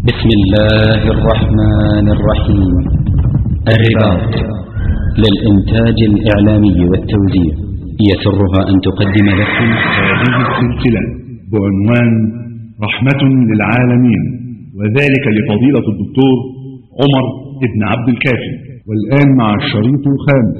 بسم الله الرحمن الرحيم الرباط للإنتاج الإعلامي والتوزيع يسرها أن تقدم لكم هذه السلسلة بعنوان رحمة للعالمين وذلك لفضيلة الدكتور عمر بن عبد الكافي والآن مع الشريط الخامس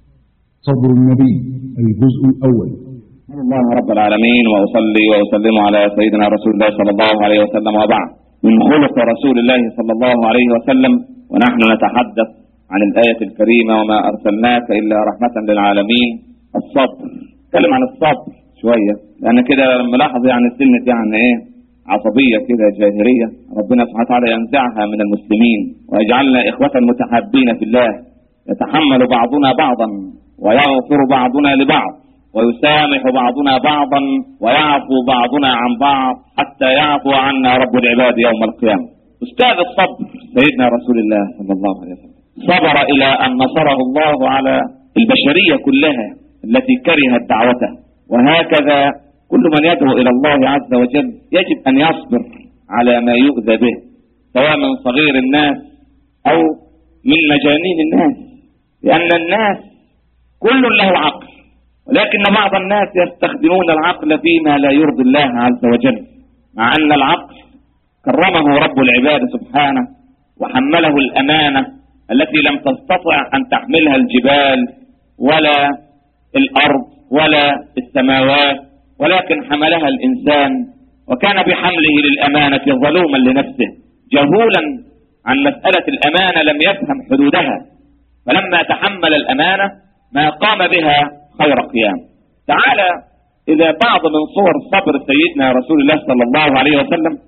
صبر النبي الجزء الأول الله رب العالمين وأصلي وأسلم على سيدنا رسول الله صلى الله عليه وسلم وبعد من خلق رسول الله صلى الله عليه وسلم ونحن نتحدث عن الآية الكريمة وما أرسلناك إلا رحمة للعالمين الصبر نتكلم عن الصبر شوية لأن كده ملاحظ يعني سنة يعني إيه عصبية كده جاهرية ربنا سبحانه وتعالى ينزعها من المسلمين ويجعلنا إخوة متحابين في الله يتحمل بعضنا بعضا ويغفر بعضنا لبعض ويسامح بعضنا بعضا ويعفو بعضنا عن بعض حتى يعفو عنا رب العباد يوم القيامة أستاذ الصبر سيدنا رسول الله صلى الله عليه وسلم صبر إلى أن نصره الله على البشرية كلها التي كرهت دعوته وهكذا كل من يدعو إلى الله عز وجل يجب أن يصبر على ما يؤذى به سواء من صغير الناس أو من مجانين الناس لأن الناس كل له عقل ولكن بعض الناس يستخدمون العقل فيما لا يرضي الله عز وجل مع أن العقل كرمه رب العباد سبحانه وحمله الأمانة التي لم تستطع أن تحملها الجبال ولا الأرض ولا السماوات ولكن حملها الإنسان وكان بحمله للأمانة ظلوما لنفسه جهولا عن مسألة الأمانة لم يفهم حدودها فلما تحمل الأمانة ما قام بها خير قيام تعالى إذا بعض من صور صبر سيدنا رسول الله صلى الله عليه وسلم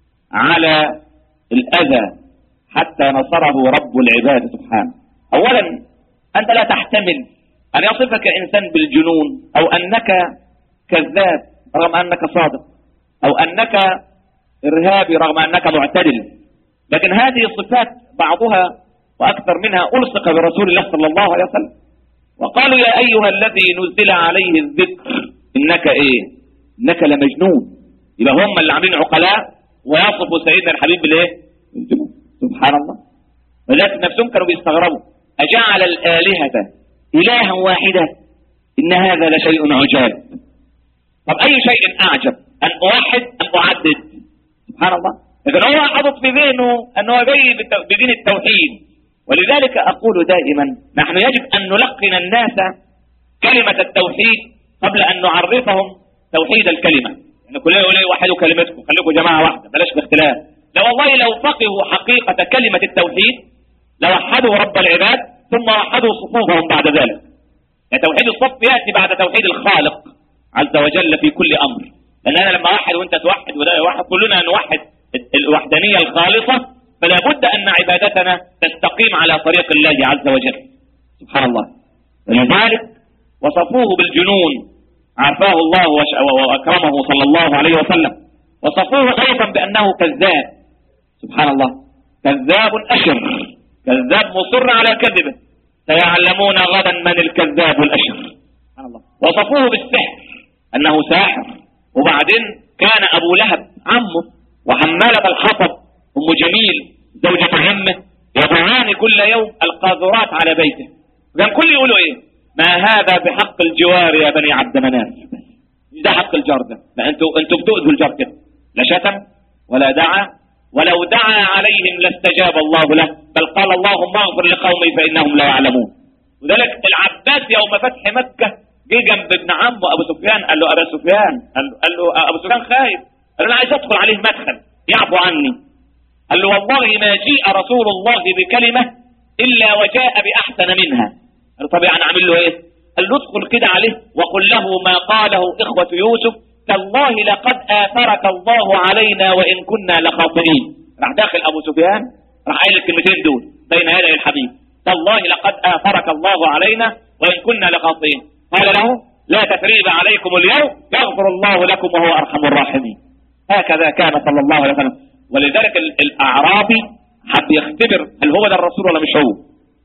على الأذى حتى نصره رب العباد سبحانه أولا أنت لا تحتمل أن يصفك إنسان بالجنون أو أنك كذاب رغم أنك صادق أو أنك إرهابي رغم أنك معتدل لكن هذه الصفات بعضها وأكثر منها ألصق برسول الله صلى الله عليه وسلم وقالوا يا أيها الذي نزل عليه الذكر إنك إيه إنك لمجنون يبقى هم اللي عاملين عقلاء ويصفوا سيدنا الحبيب بالإيه بالجنون سبحان الله ولذلك نفسهم كانوا بيستغربوا أجعل الآلهة إلها واحدة إن هذا لشيء عجاب طب أي شيء أعجب أن أوحد أم أعدد سبحان الله لكن هو حاطط في ذهنه أنه جاي بدين التوحيد ولذلك أقول دائما نحن يجب أن نلقن الناس كلمة التوحيد قبل أن نعرفهم توحيد الكلمة يعني كلنا يقول وحدوا كلمتكم خليكم جماعة واحدة بلاش باختلاف لا والله لو فقهوا حقيقة كلمة التوحيد لوحدوا رب العباد ثم وحدوا صفوفهم بعد ذلك يعني توحيد الصف يأتي بعد توحيد الخالق عز وجل في كل أمر لأن أنا لما أوحد وأنت توحد وده يوحد كلنا نوحد الوحدانية الخالصة فلا بد أن عبادتنا تستقيم على طريق الله عز وجل سبحان الله ولذلك وصفوه بالجنون عافاه الله وأكرمه صلى الله عليه وسلم وصفوه أيضا بأنه كذاب سبحان الله كذاب أشر كذاب مصر على كذبه سيعلمون غدا من الكذاب الأشر سبحان الله وصفوه بالسحر أنه ساحر وبعدين كان أبو لهب عمه وحمالة الحطب أم جميل زوجة عمه يضعان كل يوم القاذورات على بيته كان كل يقولوا ايه ما هذا بحق الجوار يا بني عبد مناف ده حق الجار ده لا انتوا انتوا بتؤذوا الجار كده لا شتم ولا دعا ولو دعا عليهم لاستجاب الله له بل قال اللهم اغفر لقومي فانهم لا يعلمون وذلك العباس يوم فتح مكه جه جنب ابن عمه ابو سفيان قال له ابا سفيان قال له, قال له ابو سفيان خايف قال له انا عايز ادخل عليه مدخل يعفو عني قال له والله ما جيء رسول الله بكلمة إلا وجاء بأحسن منها قال له طب يعني أعمل له إيه قال له ادخل كده عليه وقل له ما قاله إخوة يوسف تالله لقد آثرك الله علينا وإن كنا لخاطئين راح داخل أبو سفيان راح قايل الكلمتين دول بين يدي الحبيب تالله لقد آثرك الله علينا وإن كنا لخاطئين قال له لا تثريب عليكم اليوم يغفر الله لكم وهو أرحم الراحمين هكذا كان صلى الله عليه وسلم ولذلك الأعرابي حب يختبر هل هو ده الرسول ولا مش هو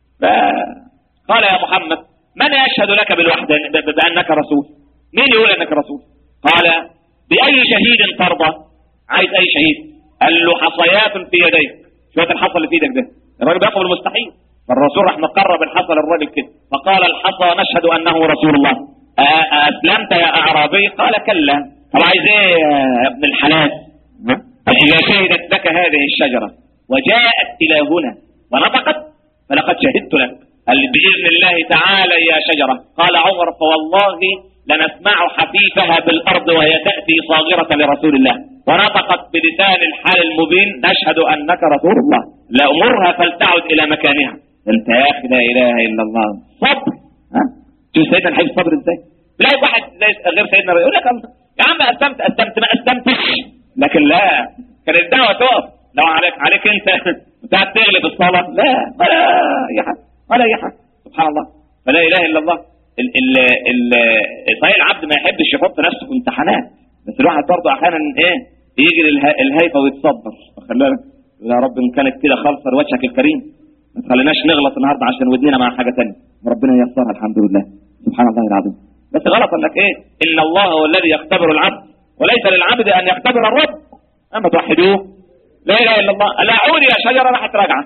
فقال يا محمد من يشهد لك بالوحدة بأنك رسول مين يقول أنك رسول قال بأي شهيد ترضى عايز أي شهيد قال له حصيات في يديك شويه الحصى اللي في ايدك ده الراجل بيطلب المستحيل فالرسول راح مقرب الحصى للراجل كده فقال الحصى نشهد انه رسول الله أ- اسلمت يا اعرابي قال كلا طب عايز ايه يا ابن الحلال اذا شهدت لك هذه الشجره وجاءت الى هنا ونطقت فلقد شهدت لك قال باذن الله تعالى يا شجره قال عمر فوالله لنسمع حفيفها بالارض وهي تاتي صاغره لرسول الله ونطقت بلسان الحال المبين نشهد انك رسول الله لامرها فلتعد الى مكانها انت يا اخي لا اله الا الله صبر ها شوف سيدنا الحبيب صبر ازاي لا واحد زي غير سيدنا يقول لك يا عم اسلمت اسلمت ما اسلمتش لكن لا كانت الدعوه تقف لو عليك عليك انت بتاع تغلب الصلاه لا ولا اي حاجه ولا اي حاجه سبحان الله فلا اله الا الله ال ال ال صحيح العبد ما يحبش يحط نفسه في امتحانات بس الواحد برضه احيانا ايه يجي للها- الهيفه ويتصبر واخد بالك يا رب ان كانت كده خالصه لوجهك الكريم ما تخليناش نغلط النهارده عشان ودنينا مع حاجه ثانيه ربنا ييسرها الحمد لله سبحان الله العظيم بس غلط انك ايه ان الله هو الذي يختبر العبد وليس للعبد ان يختبر الرب اما توحدوه لا اله الا الله لا عودي يا شجره راحت راجعه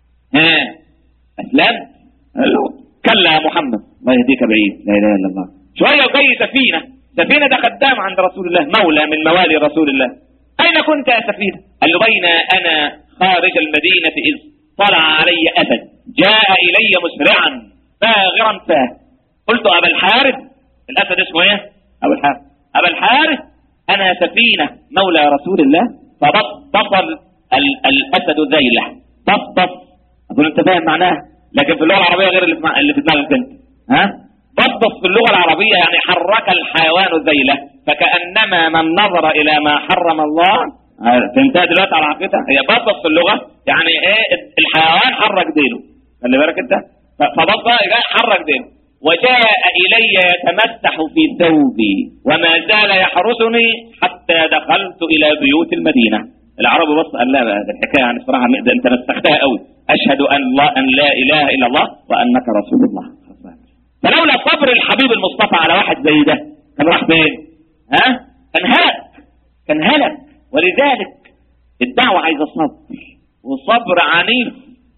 ها اسلام قال له كلا يا محمد الله يهديك بعيد لا اله الا الله شويه وجاي سفينه سفينه ده خدام عند رسول الله مولى من موالي رسول الله اين كنت يا سفينه قال له بين انا خارج المدينه اذ طلع علي اسد جاء الي مسرعا فاغرا فاه قلت ابا الحارث الاسد اسمه ايه ابو الحارث ابا الحارث انا سفينه مولى رسول الله فبطل ال- الاسد ذيله بطل اقول انت فاهم معناها لكن في اللغه العربيه غير اللي في مع- اللي في دماغك انت ها بطس في اللغه العربيه يعني حرك الحيوان ذيله فكانما من نظر الى ما حرم الله آه، فهمتها دلوقتي على عقيدتها هي بطس في اللغه يعني ايه الحيوان حرك ديله خلي بالك انت ف- فبطس جاء حرك ديله وجاء الي يتمسح في ثوبي وما زال يحرسني حتى دخلت الى بيوت المدينه العربي بص قال لا بقى ده الحكايه يعني صراحه ده انت نسختها قوي اشهد ان لا ان لا اله الا الله وانك رسول الله فلولا صبر الحبيب المصطفى على واحد زي ده كان راح فين؟ ها؟ كان هلك كان هلك ولذلك الدعوه عايزه صبر وصبر عنيف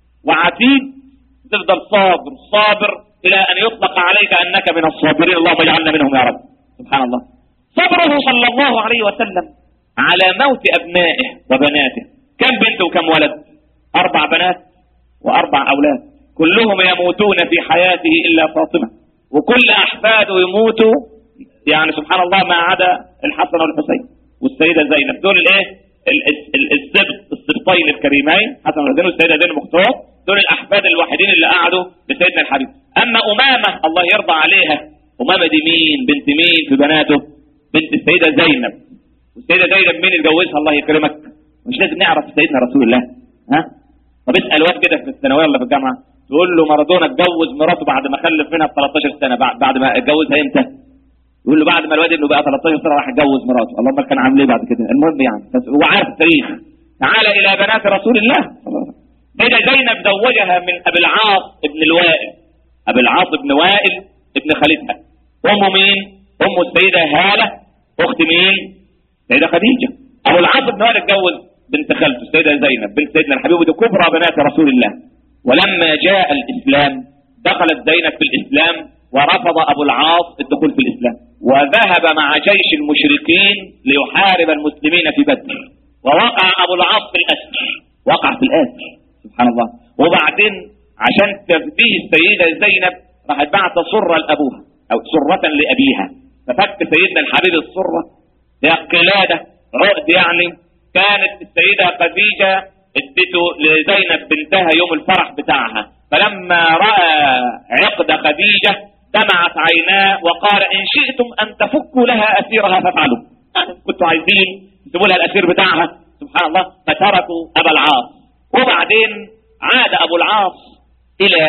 وعتيد تفضل صابر صابر الى ان يطلق عليك انك من الصابرين اللهم اجعلنا منهم يا رب سبحان الله صبره صلى الله عليه وسلم على موت ابنائه وبناته كم بنت وكم ولد اربع بنات واربع اولاد كلهم يموتون في حياته الا فاطمه وكل احفاده يموتوا يعني سبحان الله ما عدا الحسن والحسين والسيده زينب دول الايه ال- ال- ال- السبط السبطين الكريمين حسن والحسين والسيده زينب مختار دول الاحفاد الوحيدين اللي قعدوا لسيدنا الحبيب اما امامه الله يرضى عليها امامه دي مين بنت مين في بناته بنت السيده زينب والسيده زينب مين اتجوزها الله يكرمك مش لازم نعرف سيدنا رسول الله ها طب اسال واد كده في الثانويه ولا في الجامعه تقول له مارادونا اتجوز مراته بعد ما خلف منها ب 13 سنه بعد بعد ما اتجوزها امتى؟ يقول له بعد ما الواد ابنه بقى 13 سنه راح اتجوز مراته اللهم كان عامل ايه بعد كده المهم يعني بس هو عارف التاريخ تعال الى بنات رسول الله سيدة زينب زوجها من ابي العاص ابن الوائل ابي العاص ابن وائل ابن خالتها امه مين؟ ام السيده هاله اخت مين؟ السيده خديجه ابو العاص ابن وائل اتجوز بنت خالته السيده زينب بنت سيدنا الحبيب ودي كبرى بنات رسول الله ولما جاء الاسلام دخلت زينب في الاسلام ورفض ابو العاص الدخول في الاسلام وذهب مع جيش المشركين ليحارب المسلمين في بدر ووقع ابو العاص في الاسر وقع في الاسر سبحان الله وبعدين عشان تفديه السيده زينب راحت بعت سره لابوها او سره لابيها ففك سيدنا الحبيب السره هي قلاده عقد يعني كانت السيده خديجه ادته لزينب بنتها يوم الفرح بتاعها فلما راى عقد خديجه دمعت عيناه وقال ان شئتم ان تفكوا لها اسيرها فافعلوا يعني كنتوا عايزين تسيبوا لها الاسير بتاعها سبحان الله فتركوا ابا العاص وبعدين عاد ابو العاص الى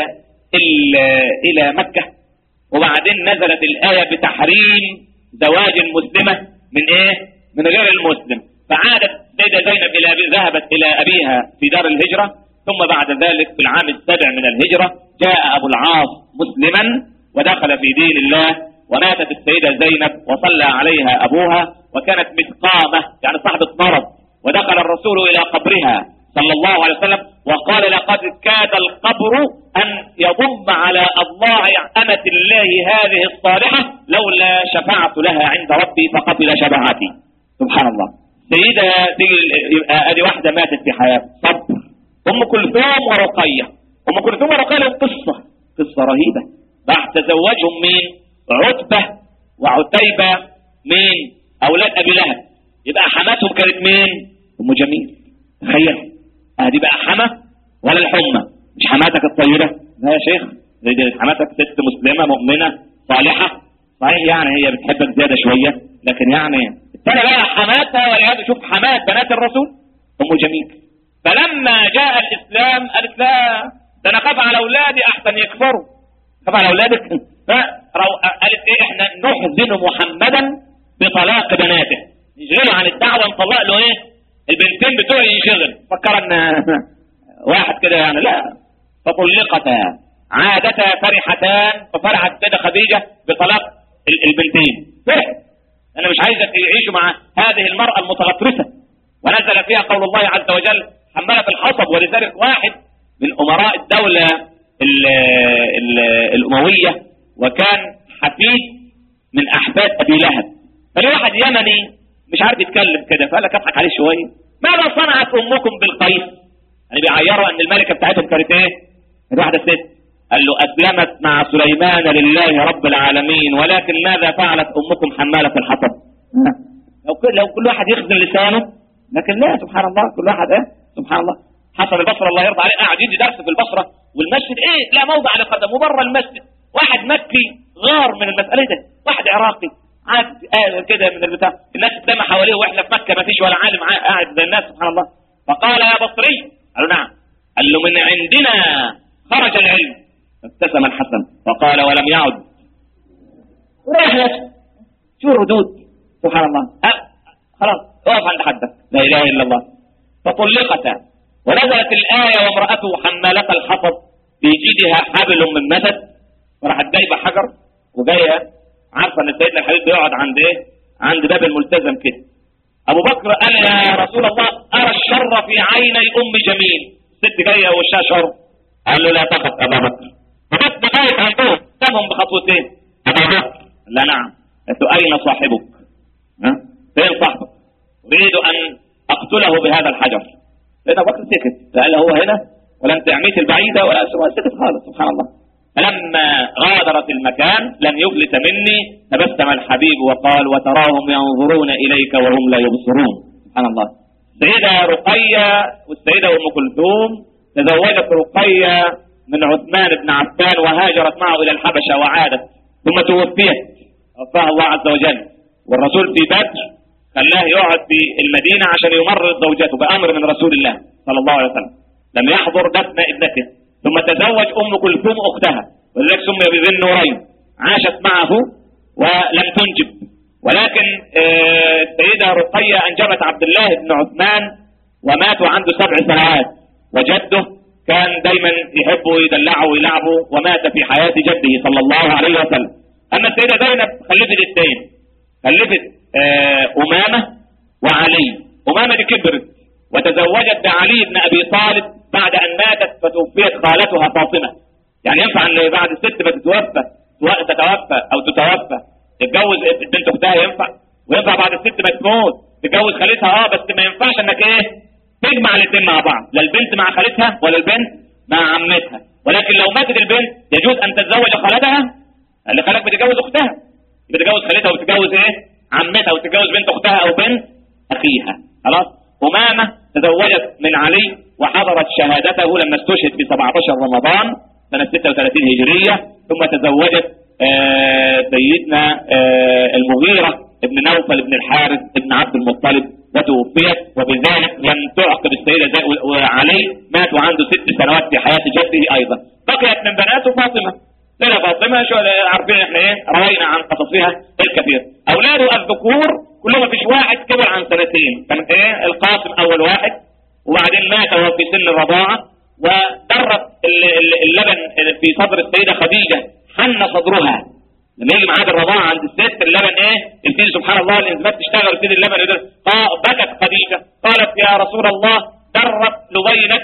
ال- الى مكه وبعدين نزلت الايه بتحريم زواج المسلمه من ايه؟ من غير المسلم فعادت سيدة زينب الى أبي ذهبت الى ابيها في دار الهجره ثم بعد ذلك في العام السابع من الهجره جاء ابو العاص مسلما ودخل في دين الله وماتت السيده زينب وصلى عليها ابوها وكانت مثقامه يعني صاحبه مرض ودخل الرسول إلى قبرها صلى الله عليه وسلم وقال لقد كاد القبر أن يضم على أضلاع أمة الله هذه الصالحة لولا شفعت لها عند ربي فقبل شفاعتي سبحان الله سيدة يبقى ادي واحدة ماتت في حياة صبر ام كلثوم ورقية ام كلثوم ورقية لهم قصة قصة رهيبة راح تزوجهم مين عتبة وعتيبة مين اولاد ابي لهب يبقى حماتهم كانت مين ام جميل تخيل ادي بقى حما ولا الحمى مش حماتك الطيبة لا يا شيخ دي حماتك ست مسلمة مؤمنة صالحة صحيح يعني هي بتحبك زيادة شوية لكن يعني التانية بقى حماتها والعياذ شوف حمات بنات الرسول ام جميل فلما جاء الاسلام قالت لا ده انا خاف على اولادي احسن يكفروا خاف على اولادك قالت ايه احنا نحزن محمدا بطلاق بناته نشغله عن الدعوه نطلق له ايه البنتين بتوعي ينشغل فكر ان واحد كده يعني لا فطلقتا عادتا فرحتان ففرحت كده خديجه بطلاق البنتين فرح انا مش عايزك يعيشوا مع هذه المراه المتغطرسه ونزل فيها قول الله عز وجل حملت الحصب ولذلك واحد من امراء الدوله ال ال الامويه وكان حفيد من احفاد ابي لهب فلواحد يمني مش عارف يتكلم كده فقال لك اضحك عليه شويه ماذا صنعت امكم بالقيس يعني بيعيروا ان الملكه بتاعتهم كانت ايه واحده ست قال له اسلمت مع سليمان لله رب العالمين ولكن ماذا فعلت امكم حماله الحطب لو كل لو كل واحد يخزن لسانه لكن لا سبحان الله كل واحد ايه سبحان الله حسن البصره الله يرضى عليه قاعد يدي درس في البصره والمسجد ايه لا موضع لقدم وبره المسجد واحد مكي غار من المساله ده واحد عراقي قاعد آه كده من البتاع الناس تجمع حواليه واحنا في مكه ما فيش ولا عالم قاعد زي الناس سبحان الله فقال يا بصري قالوا نعم قال له من عندنا خرج العلم فابتسم الحسن فقال ولم يعد وريح نفسه شو الردود سبحان الله أه خلاص اقف عند حدك لا اله الا الله فطلقتا ونزلت الآية وامرأته حمالة الحطب في جيدها حبل من مسد وراحت جايبة حجر وجاية عارفة ان سيدنا الحبيب بيقعد عند ايه؟ عند باب الملتزم كده. أبو بكر قال يا رسول الله أرى الشر في عيني أم جميل. الست جاية وشها شر. قال له لا تخف أبا بكر. فبس دقايق عندهم سابهم بخطوتين. أبا بكر لا نعم. قلت أين صاحبك؟ ها؟ فين صاحبك؟ أريد أن أقتله بهذا الحجر. سيدنا أبو بكر سكت. قال هو هنا ولا أنت عميت البعيدة ولا سكت خالص سبحان الله. فلما غادرت المكان لم يفلت مني تبسم الحبيب وقال وتراهم ينظرون إليك وهم لا يبصرون سبحان الله السيدة رقية والسيدة أم كلثوم تزوجت رقية من عثمان بن عفان وهاجرت معه إلى الحبشة وعادت ثم توفيت وفاها الله عز وجل والرسول في بدر خلاه يقعد في المدينة عشان يمرض زوجته بأمر من رسول الله صلى الله عليه وسلم لم يحضر دفن ابنته ثم تزوج أم كلثوم أختها ولذلك سمي بذي النورين عاشت معه ولم تنجب ولكن السيدة رقية أنجبت عبد الله بن عثمان ومات وعنده سبع سنوات وجده كان دايما يحبه يدلعه ويلعبه ومات في حياة جده صلى الله عليه وسلم أما السيدة زينب خلفت الاثنين خلفت أمامة وعلي أمامة دي كبرت وتزوجت بعلي بن أبي طالب بعد أن ماتت فتوفيت خالتها فاطمة يعني ينفع أن بعد الست ما تتوفى تتوفى أو تتوفى تتجوز بنت أختها ينفع وينفع بعد الست ما تموت تتجوز خالتها اه بس ما ينفعش انك ايه تجمع الاثنين مع بعض لا البنت مع خالتها ولا البنت مع عمتها ولكن لو ماتت البنت يجوز ان تتزوج خالتها اللي خالك بتتجوز اختها بتتجوز خالتها وتتجوز ايه عمتها وتتجوز بنت اختها او بنت اخيها خلاص أمامة تزوجت من علي وحضرت شهادته لما استشهد في 17 رمضان سنة 36 هجرية ثم تزوجت آه سيدنا آه المغيرة ابن نوفل بن الحارث ابن عبد المطلب وتوفيت وبذلك لم تعقب السيدة زي وعلي مات وعنده ست سنوات في حياة جده أيضا بقيت من بناته فاطمة لنا فاطمة شو عارفين احنا ايه روينا عن قصصها الكثير اولاده الذكور كلهم فيش واحد كبر عن سنتين كان ايه القاسم اول واحد وبعدين مات وهو في سن الرضاعة ودرت اللبن في صدر السيدة خديجة حن صدرها لما يجي ميعاد الرضاعه عند الست اللبن ايه يبتدي سبحان الله الانزيمات تشتغل يبتدي اللبن يقدر اه بكت خديجه قالت يا رسول الله درت لبينه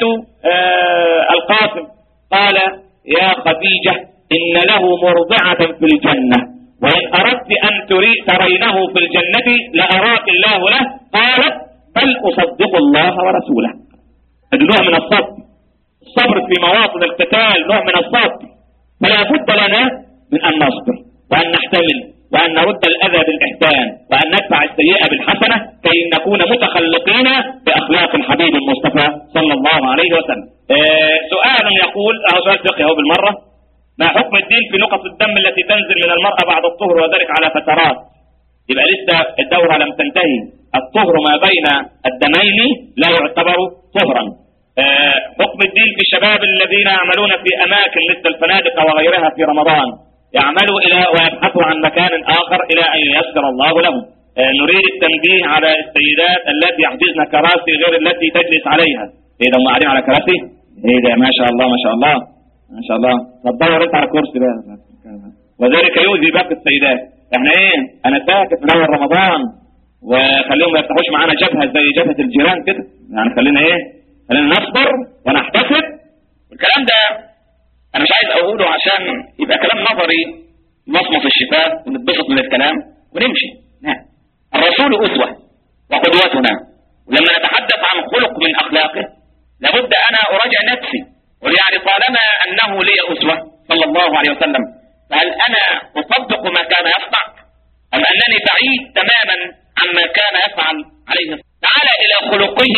آه القاسم قال يا خديجه ان له مرضعه في الجنه وان اردت ان تري ترينه في الجنه لاراك الله له قالت بل اصدق الله ورسوله هذا نوع من الصبر الصبر في مواطن القتال نوع من الصبر فلا بد لنا من ان نصبر وان نحتمل وان نرد الاذى بالاحسان وان ندفع السيئه بالحسنه كي نكون متخلقين باخلاق الحبيب المصطفى صلى الله عليه وسلم. آه سؤال يقول اهو سؤال فقهي اهو بالمره ما حكم الدين في نقط الدم التي تنزل من المراه بعد الطهر وذلك على فترات؟ يبقى لسه الدوره لم تنتهي الطهر ما بين الدمين لا يعتبر طهرا آه، حكم الدين في الشباب الذين يعملون في اماكن مثل الفنادق وغيرها في رمضان يعملوا الى ويبحثوا عن مكان اخر الى ان ييسر الله لهم آه، نريد التنبيه على السيدات التي يحجزن كراسي غير التي تجلس عليها ايه ده هم قاعدين على كراسي ايه ده ما شاء الله ما شاء الله ما شاء الله طب دور انت على كرسي بقى وذلك يؤذي باقي السيدات احنا ايه انا ساكت من اول رمضان وخليهم ما يفتحوش معانا جبهه زي جبهه الجيران كده يعني خلينا ايه خلينا نصبر ونحتسب والكلام ده انا مش عايز اقوله عشان يبقى كلام نظري نصمص الشفاه ونتبسط من الكلام ونمشي لا الرسول اسوه وقدوتنا ولما نتحدث عن خلق من اخلاقه لابد انا اراجع نفسي ويعني طالما انه لي اسوه صلى الله عليه وسلم فهل انا اصدق ما كان يصنع ام انني بعيد تماما عما كان يفعل عليه الصلاه تعال الى خلقه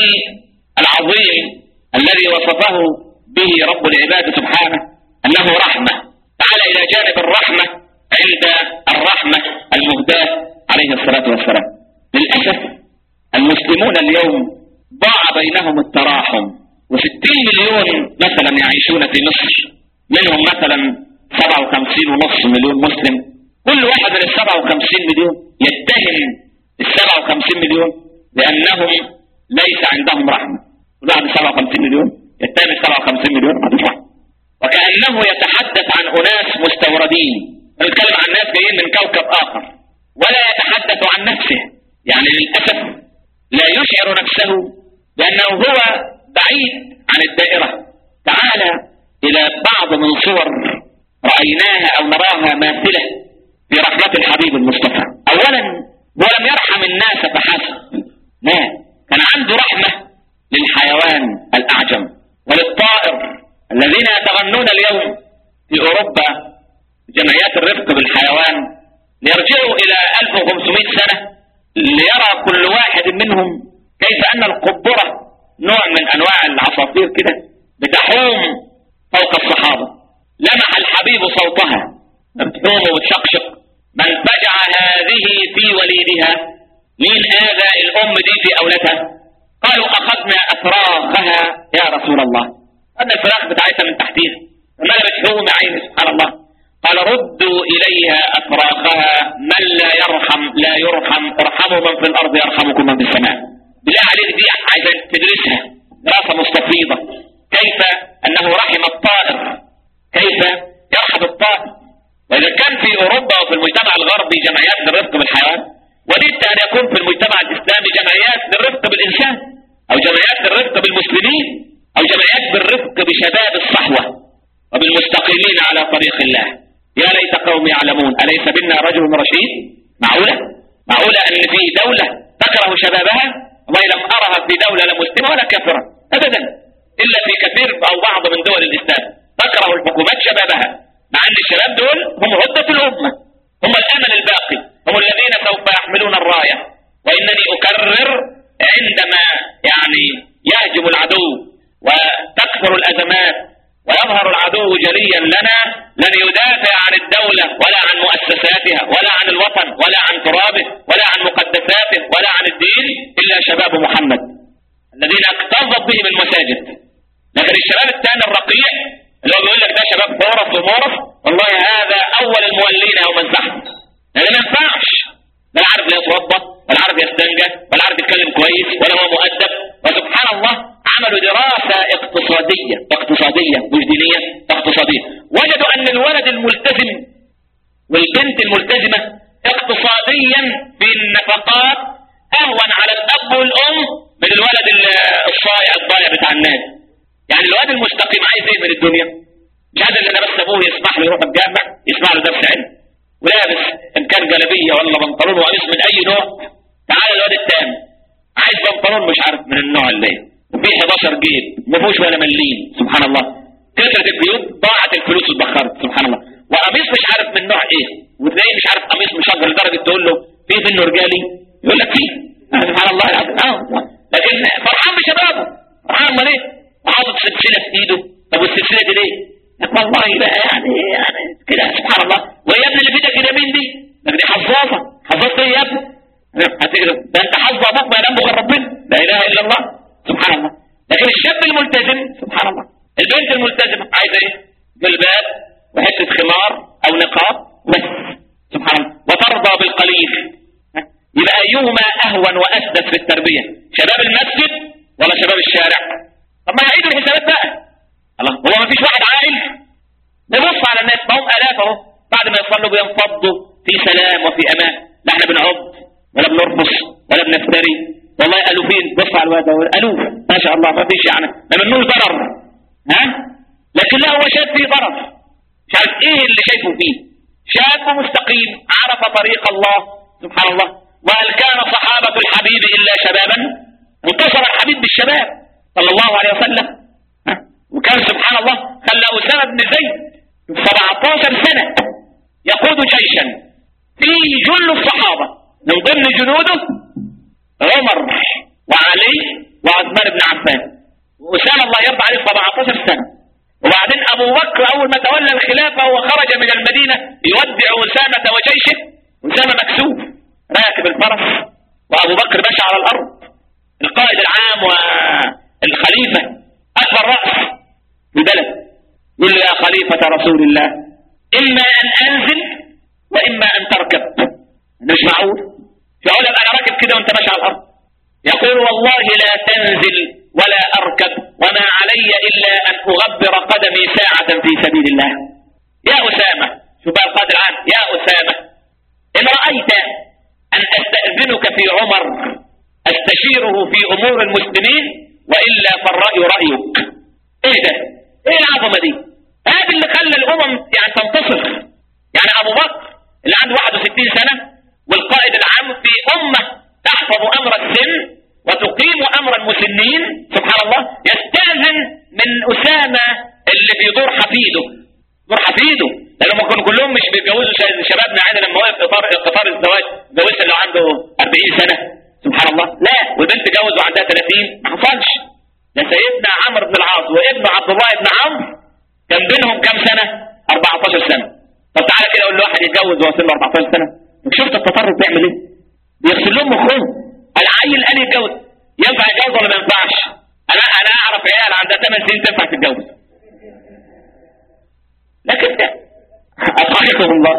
العظيم الذي وصفه به رب العباد سبحانه انه رحمه تعال الى جانب الرحمه عند الرحمه المهداه عليه الصلاه والسلام للاسف المسلمون اليوم ضاع بينهم التراحم وستين مليون مثلا يعيشون في مصر منهم مثلا سبعة وخمسين ونص مليون مسلم كل واحد من السبعة وخمسين مليون يتهم السبعة وخمسين مليون لأنهم ليس عندهم رحمة كل واحد من السبعة وخمسين مليون يتهم السبعة وخمسين مليون ما عندوش رحمة وكأنه يتحدث عن أناس مستوردين نتكلم عن ناس جايين من كوكب آخر ولا يتحدث عن نفسه يعني للأسف لا يشعر نفسه لأنه هو بعيد عن الدائرة تعال إلى بعض من صور رأيناها أو نراها ماثلة برحمة الحبيب المصطفى أولا ولم يرحم الناس فحسب لا كان عنده رحمة للحيوان الأعجم وللطائر الذين يتغنون اليوم في أوروبا جمعيات الرفق بالحيوان ليرجعوا إلى 1500 سنة ليرى كل واحد منهم كيف أن القبرة نوع من أنواع العصافير كده بتحوم فوق الصحابة لمح الحبيب صوتها بتحوم وتشقشق من فجع هذه في وليدها مين هذا الأم دي في أولادها قالوا أخذنا أفراخها يا رسول الله أن الفراخ بتاعتها من تحتيها وماذا بتحوم يا عيني سبحان الله قال ردوا إليها أفراخها من لا يرحم لا يرحم ارحموا من في الأرض يرحمكم من في السماء بالله عليك دي عايزة تدرسها دراسة مستفيضة كيف أنه رحم الطائر كيف يرحم الطائر وإذا كان في أوروبا وفي المجتمع الغربي جمعيات للرفق بالحيوان وددت أن يكون في المجتمع الإسلامي جمعيات للرفق بالإنسان أو جمعيات للرفق بالمسلمين أو جمعيات بالرفق بشباب الصحوة وبالمستقيمين على طريق الله يا ليت قوم يعلمون أليس بنا رجل رشيد معقولة معقولة أن في دولة تكره شبابها والله لم أرها في دولة لا مسلمة ولا كافرة أبدا إلا في كثير أو بعض من دول الإسلام تكره الحكومات شبابها مع أن الشباب دول هم عدة الأمة هم الأمل الباقي هم الذين سوف يحملون الراية وإنني أكرر عندما يعني يهجم العدو وتكثر الأزمات ويظهر العدو جليا لنا لن يدافع عن الدولة ولا عن مؤسساتها ولا عن الوطن ولا عن ترابه ولا عن مقدساته ولا عن الدين إلا شباب محمد الذين اكتظت بهم المساجد لكن الشباب الثاني الرقيع اللي هو بيقول لك ده شباب حورس ومورس والله هذا أول المولين يوم الزحف لأن ما ينفعش لا عارف يتوضا ولا عارف يستنجى ولا عارف يتكلم كويس ولا هو مؤدب وسبحان الله عملوا دراسة اقتصادية اقتصادية مش دينية اقتصادية وجدوا ان الولد الملتزم والبنت الملتزمة اقتصاديا في النفقات اهون على الاب والام من الولد الصايع الضايع بتاع الناس يعني الواد المستقيم عايز ايه من الدنيا مش عايز ان بس ابوه يسمح له يروح الجامع يسمع له درس علم ولابس ان كان جلابيه ولا بنطلون وقميص من اي نوع تعالى الواد التام عايز بنطلون مش عارف من النوع اللي وفيه 11 جيب ما فيهوش ولا مليم سبحان الله كثرة الجيوب ضاعت الفلوس اتبخرت سبحان الله وقميص مش عارف من نوع ايه وتلاقيه مش عارف قميص مشغل لدرجه تقول له في منه رجالي يقول لك فيه سبحان الله العظيم اه لكن فرحان بشبابه فرحان امال ايه وحاطط سلسله في ايده طب والسلسله دي ليه؟ لك والله بقى يعني يعني كده سبحان الله وهي ابن اللي في ايدك اليمين دي لك دي حظاظه حظاظه ايه يا ابني؟ ده انت حظ ابوك ما ينام غير ربنا لا اله الا الله سبحان الله لكن الشاب الملتزم سبحان الله البنت الملتزمه عايزه ايه؟ جلباب وحته خمار او نقاب بس سبحان الله وترضى بالقليل يبقى ايهما اهون واسدس في التربيه شباب المسجد ولا شباب الشارع طب ما يعيدوا الحسابات بقى الله هو ما فيش واحد عاقل نبص على الناس ما هم الاف اهو بعد ما يصلوا بينفضوا في سلام وفي امان لا احنا بنعض ولا بنرقص ولا بنفتري والله الوفين بص على الواد الوف ما شاء الله ما فيش يعني ما منوش ضرر ها لكن لا هو شايف فيه ضرر مش عارف ايه اللي شايفه فيه شاب مستقيم عرف طريق الله سبحان الله وهل كان صحابة الحبيب إلا شبابا انتصر الحبيب بالشباب صلى الله عليه وسلم ها؟ وكان سبحان الله خلى أسامة بن زيد 17 سنة يقود جيشا فيه جل الصحابة من ضمن جنوده عمر وعلي وعثمان بن عفان وأسامة الله يرضى عليه 17 سنة وبعدين أبو بكر أول ما تولى الخلافة وخرج من المدينة يودع أسامة وجيشه أسامة مكسوف راكب الفرس وأبو بكر ماشي على الأرض القائد العام والخليفة أكبر رأس في البلد يقول له يا خليفة رسول الله إما أن أنزل وإما أن تركب مش معقول يقول أنا راكب كده وأنت ماشي على الأرض يقول والله لا تنزل ولا أركب وما علي إلا أن أغبر قدمي ساعة في سبيل الله يا أسامة شو بقى القائد العام يا أسامة إن رأيت أن أستأذنك في عمر أستشيره في أمور المسلمين وإلا فالرأي رأيك إيه ده إيه العظمة دي هذا اللي خلى الأمم يعني تنتصر يعني أبو بكر اللي عنده 61 سنة والقائد العام في أمة تحفظ أمر السن وتقيم أمر المسنين سبحان الله يستأذن من أسامة اللي بيدور حفيده دور حفيده لأنهم كانوا كلهم مش بيتجوزوا شبابنا عادي لما وقف قطار قطار الزواج جوزت اللي عنده 40 سنة سبحان الله لا والبنت جوز وعندها 30 ما حصلش ده سيدنا عمرو بن العاص وابن عبد الله بن عمرو كان بينهم كام سنة 14 سنة طب تعالى كده اقول لواحد يتجوز وهو سنه 14 سنة شفت التطرف بيعمل ايه بيغسل لهم مخهم العيل قال يتجوز ينفع يتجوز ولا ما ينفعش انا انا اعرف عيال عندها 8 سنين تنفع تتجوز لكن ده أضحكهم الله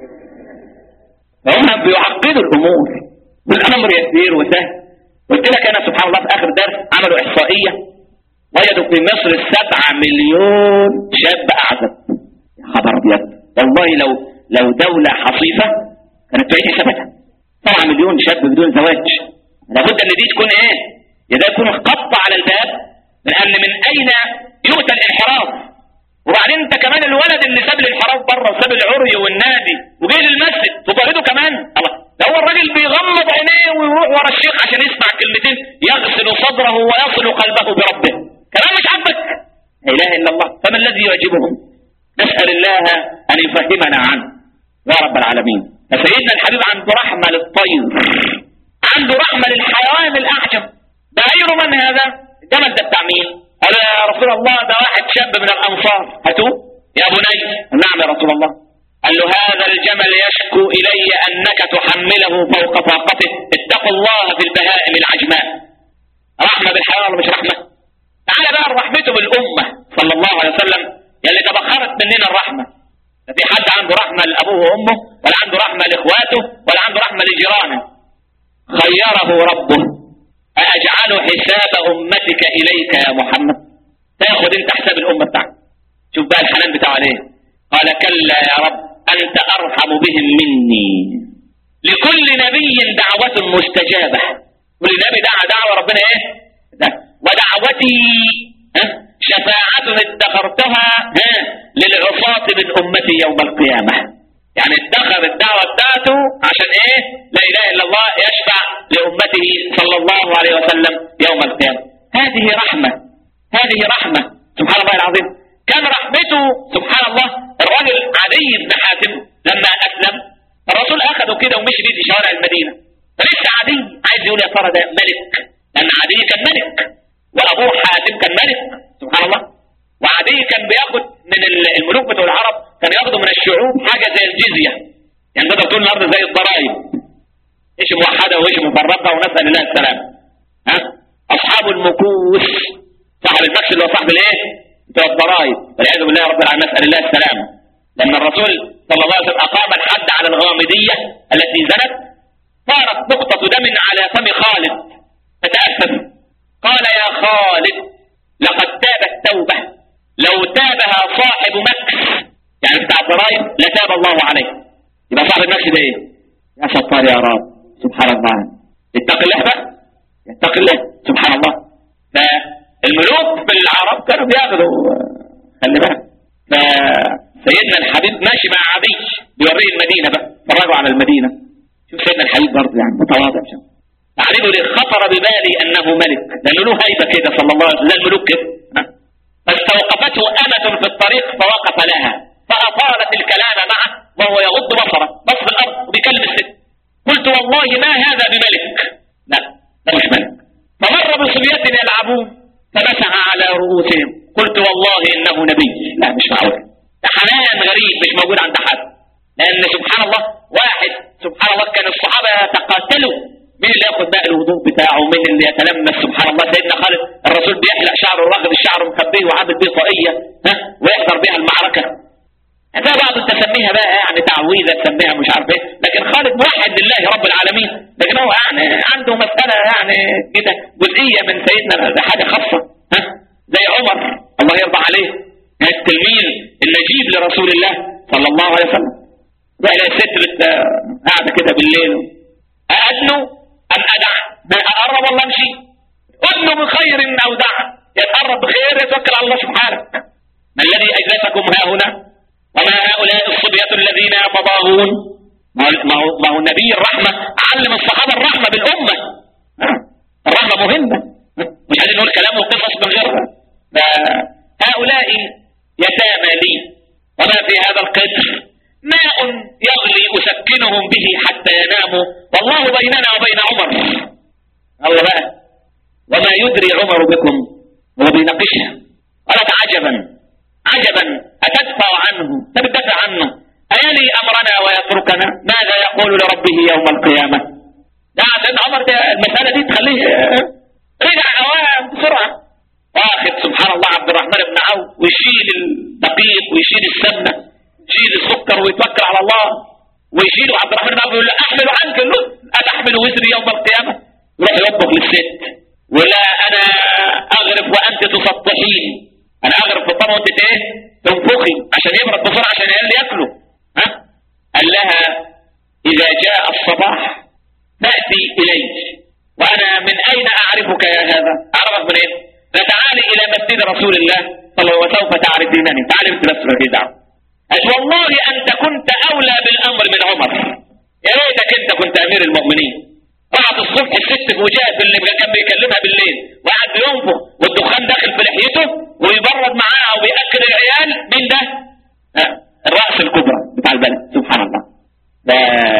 هم بيعقدوا الأمور والأمر يسير وسهل قلت لك أنا سبحان الله في آخر درس عملوا إحصائية وجدوا في مصر سبعة مليون شاب أعزب يا خبر أبيض والله لو لو دولة حصيفة كانت تعيد حساباتها سبعة مليون شاب بدون زواج لابد ان دي تكون ايه؟ ده يكون خط على الباب لان من اين يؤتى الانحراف وبعدين انت كمان الولد اللي ساب الانحراف بره وساب العري والنادي وجاي للمسجد تطارده كمان الله ده هو الراجل بيغمض عينيه ويروح ورا الشيخ عشان يسمع كلمتين يغسل صدره ويصل قلبه بربه كلام مش عاجبك لا اله الا الله فما الذي يعجبهم نسال الله ان يفهمنا عنه يا رب العالمين فسيدنا الحبيب عنده رحمه للطير عنده رحمه للحيوان الاعجب بعير من هذا الجمل ده بتاع مين قال يا رسول الله ده واحد شاب من الأنصار هاتوه يا بني نعم يا رسول الله قال له هذا الجمل يشكو إلي أنك تحمله فوق طاقته اتقوا الله في البهائم العجماء رحمة بالحيوان ولا مش رحمة تعالى بقى رحمته بالأمة صلى الله عليه وسلم يلي تبخرت مننا الرحمة لا في حد عنده رحمة لأبوه وأمه ولا عنده رحمة لإخواته ولا عنده رحمة لجيرانه خيره ربه أأجعل حساب أمتك إليك يا محمد تاخد انت حساب الأمة بتاعك شوف بقى الحنان بتاعه عليه قال كلا يا رب أنت أرحم بهم مني لكل نبي دعوة مستجابة كل نبي دعا دعوة ربنا ايه ده ودعوتي ها شفاعة ادخرتها ها للعصاة من أمتي يوم القيامة يعني ادخر الدعوة بتاعته عشان ايه لا اله الا الله يشفع لأمته صلى الله عليه وسلم يوم القيامة هذه رحمة هذه رحمة سبحان الله العظيم كان رحمته سبحان الله الرجل عدي بن حاتم لما أسلم الرسول أخذه كده ومشي بيه في شوارع المدينة فلسه عدي عايز يقول يا ترى ده ملك لأن عدي كان ملك وأبوه حاتم كان ملك سبحان الله وعدي كان بياخد من الملوك بتوع العرب كان ياخدوا من الشعوب حاجة زي الجزية يعني تقدر تقول النهارده زي الضرائب ايش موحدة وايش مفرقة ونسأل الله السلام ها أصحاب المكوس صاحب المكس اللي هو صاحب الايه؟ بتوع الضرائب والعياذ بالله رب العالمين نسأل الله السلام لأن الرسول صلى الله عليه وسلم أقام الحد على الغامدية التي زنت صارت نقطة دم على فم خالد فتأسف قال يا خالد لقد تابت توبة لو تابها صاحب مكس يعني بتاع الضرائب لتاب الله عليه يبقى صاحب المكس ده ايه؟ يا ستار يا رب سبحان الله اتق الله بقى اتق الله سبحان الله فالملوك بالعرب كانوا بياخدوا خلي بالك فسيدنا الحبيب ماشي مع عدي بيوريه المدينة بقى فرجوا على المدينة شوف سيدنا الحبيب برضه يعني متواضع شوف علي بيقول خطر ببالي انه ملك لانه له هيبه كده صلى الله عليه وسلم زي الملوك كده فاستوقفته امه في الطريق فوقف لها فاطالت الكلام معه وهو يغض بصره بص الارض وبيكلم الست قلت والله ما هذا بملك لا ده مش ملك فمر بصبية يلعبون فمسح على رؤوسهم قلت والله انه نبي لا مش معقول ده حنان غريب مش موجود عند حد لان سبحان الله واحد سبحان الله كان الصحابه يتقاتلوا مين اللي ياخد بقى الوضوء بتاعه ومين اللي يتلمس سبحان الله سيدنا خالد الرسول بيحلق شعره واخد الشعر مخبيه وعامل بيه طاقيه ها ويحضر بيها المعركه هذا بعض تسميها بقى يعني تعويذه تسميها مش عارف ايه لكن خالد موحد لله رب العالمين لكن هو يعني عنده مساله يعني كده جزئيه من سيدنا ده حاجه خاصه ها زي عمر الله يرضى عليه التلميذ النجيب لرسول الله صلى الله عليه وسلم بقى الست قاعده كده بالليل أأدنو أم أدع ما أقرب ولا أمشي أدنو بخير أو دع يتقرب بخير يتوكل على الله سبحانه ما الذي أجلسكم ها هنا وما هؤلاء الصبية الذين يتضاغون ما هو, ما هو النبي الرحمة علم الصحابة الرحمة بالأمة الرحمة مهمة مش عايزين نقول كلام وقصص من غيرها هؤلاء يتامى لي وما في هذا القدر ماء يغلي أسكنهم به حتى يناموا والله بيننا وبين عمر أو بقى وما يدري عمر بكم هو بيناقشها قالت عجبا عجبا أتدفع عنه تدفع عنه أيلي أمرنا ويتركنا ماذا يقول لربه يوم القيامة ده عشان عمر ده المسألة دي تخليه رجع عوام بسرعة واخد سبحان الله عبد الرحمن بن عوف ويشيل الدقيق ويشيل السمنه يشيل السكر ويتوكل على الله ويشيل عبد الرحمن بن عوف يقول له احمل عنك له اتحمل وزري يوم القيامه يروح يطبخ للست ولا انا اغرف وانت تسطحين انا اغرف في الطبق وانت ايه تنفخي عشان يبرد بسرعه عشان العيال ياكلوا ها قال لها اذا جاء الصباح تاتي الي وانا من اين اعرفك يا هذا اعرفك من ايه فتعالي الى مسجد رسول الله صلى الله عليه وسلم وسوف تعرفينني تعالي انت نفسك كده قالت والله انت كنت اولى بالامر من عمر يا ريتك انت كنت امير المؤمنين طلعت الصبح الست في وجهه اللي كان بيكلمها بالليل وقعد بينفخ والدخان داخل في لحيته ويبرد معاها وبياكل العيال مين ده؟ آه. الراس الكبرى بتاع البلد سبحان الله ده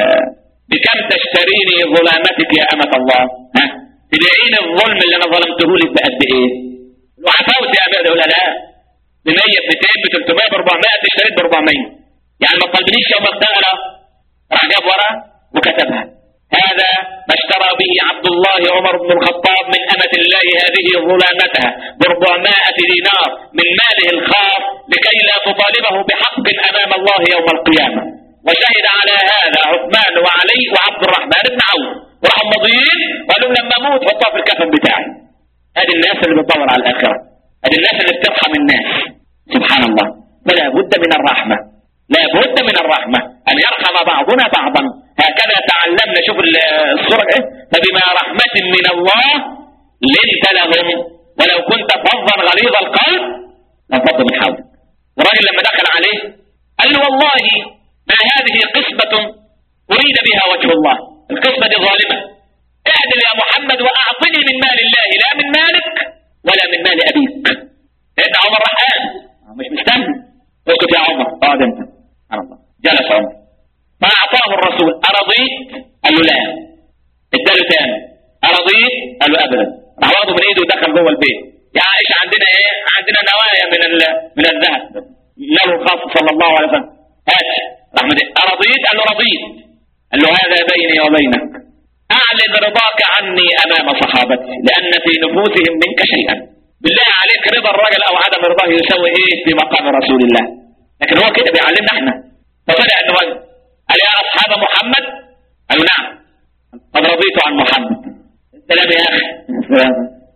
بكم تشتريني ظلامتك يا امه الله ها تبيعيني الظلم اللي انا ظلمته لك بقد ايه؟ وعفوت يا امير ولا لا؟ ب 100 ب 200 ب 300 ب 400 اشتريت ب 400 يعني ما طلبنيش يوم الثغرة راح جاب ورقة وكتبها هذا ما اشترى به عبد الله عمر بن الخطاب من أمة الله هذه ظلامتها ب 400 دينار من ماله الخاص لكي لا تطالبه بحق أمام الله يوم القيامة وشهد على هذا عثمان وعلي وعبد الرحمن بن عوف وراحوا ماضيين وقالوا لما اموت حطها في الكفن بتاعي هذه الناس اللي بتدور على الاخره هذه الناس اللي بترحم الناس سبحان الله فلا بد من الرحمه لا بد من الرحمه الرحمة أن يرحم بعضنا بعضا هكذا تعلمنا شوف الصورة ايه فبما رحمة من الله لنت لهم ولو كنت فظا غليظ القلب لانفضوا من حولك والراجل لما دخل عليه قال له والله ما هذه قسمة أريد بها وجه الله القسمة دي ظالمة اعدل يا محمد وأعطني من مال الله لا من مالك ولا من مال أبيك لأن عمر رحان مش مستني اسكت يا عمر اقعد انت سبحان الله جلس عمر فأعطاه الرسول أرضيت قال له لا اداله تاني أرضيت قال له أبدا راح واخده من ايده ودخل جوه البيت يا عائشة عندنا ايه عندنا نوايا من من الذهب له الخاص صلى الله عليه وسلم هات راح أرضيت قال له رضيت قال له هذا بيني وبينك أعلن رضاك عني أمام صحابتي لأن في نفوسهم منك شيئا بالله عليك رضا الرجل أو عدم رضاه يسوي إيه في مقام رسول الله لكن هو كده بيعلمنا احنا فطلع الرجل قال يا أصحاب محمد قالوا نعم قد رضيت عن محمد السلام يا أخي السلام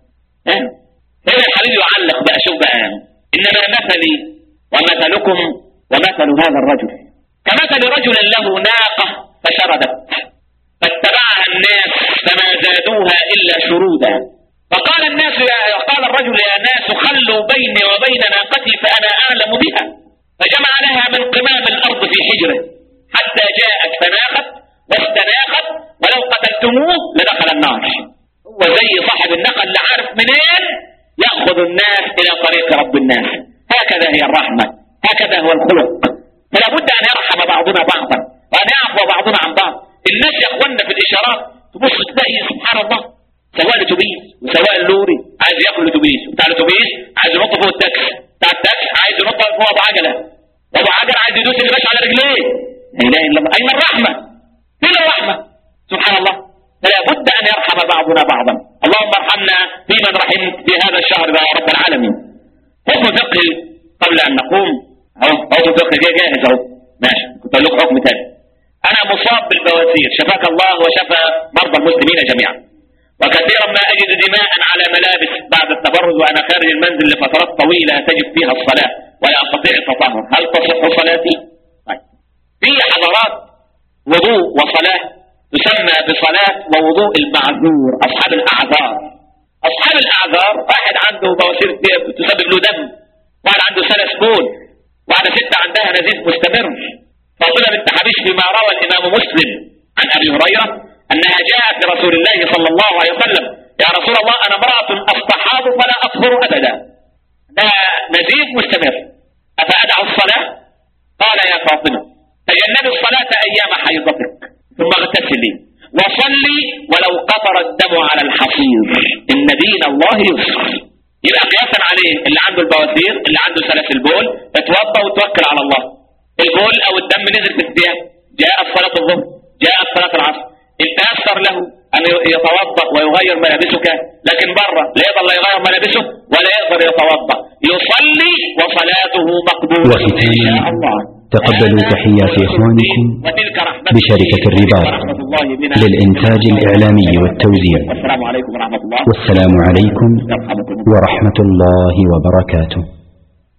هنا الحبيب يعلق بقى شوف بقى إنما مثلي ومثلكم ومثل هذا الرجل كمثل رجل له ناقة فشردت فاتبعها الناس فما زادوها إلا شرودا فقال الناس يا قال الرجل يا ناس خلوا بيني وبين ناقتي فأنا أعلم بها فجمع لها من قمام الأرض في حجره حتى جاءت فناخت واستناخت ولو قتلتموه لدخل النار هو زي صاحب الناقة اللي عارف منين يأخذ الناس إلى طريق رب الناس هكذا هي الرحمة هكذا هو الخلق فلا بد أن يرحم بعضنا بعضا وأن يعفو بعضنا عن بعض الناس يا اخوانا في الاشارات تبص تلاقي سبحان الله سواء الاتوبيس وسواء اللوري عايز ياكل الاتوبيس بتاع الاتوبيس عايز ينط فوق التاكسي بتاع التاكسي عايز ينط فوق ابو عجله ابو عجله عايز يدوس الباش على رجليه لا اله الا الله اين الرحمه فين الرحمه سبحان الله فلا بد ان يرحم بعضنا بعضا اللهم ارحمنا فيمن رحمت في هذا الشهر يا رب العالمين حكم فقهي قبل ان نقوم اهو حكم فقهي جاي جاهز اهو ماشي كنت اقول لكم حكم ثاني أنا مصاب بالبواسير شفاك الله وشفى مرضى المسلمين جميعا وكثيرا ما أجد دماء على ملابس بعد التبرز وأنا خارج المنزل لفترات طويلة تجد فيها الصلاة ولا أستطيع التطهر هل تصح صلاتي؟ طيب. في حضارات وضوء وصلاة تسمى بصلاة ووضوء المعذور أصحاب الأعذار أصحاب الأعذار واحد عنده بواسير تسبب له دم واحد عنده سلس بول واحدة ست عندها نزيف مستمر فاطمة بنت حبيش بما روى الإمام مسلم عن أبي هريرة أنها جاءت لرسول الله صلى الله عليه وسلم يا رسول الله أنا امرأة أستحاض فلا أطهر أبدا لها نزيف مستمر أفأدع الصلاة قال يا فاطمة تجنبي الصلاة أيام حيضتك ثم اغتسلي وصلي ولو قطر الدم على الحصير إن دين الله يسر يبقى قياسا عليه اللي عنده البواسير اللي عنده سلاسل بول اتوضى وتوكل على الله البول او الدم نزل في الثياب جاءت صلاة الظهر جاءت صلاة العصر التأثر له أن يتوضأ ويغير ملابسك لكن بره لا يقدر لا يغير ملابسه ولا يقدر يتوضأ يصلي وصلاته مقبولة إن شاء الله تقبلوا تحيات إخوانكم وتلك رحمة بشركة الرباط ورحمة الله بنا للإنتاج الإعلامي والتوزيع والسلام عليكم ورحمة الله والسلام عليكم يرحمكم الله ورحمة الله وبركاته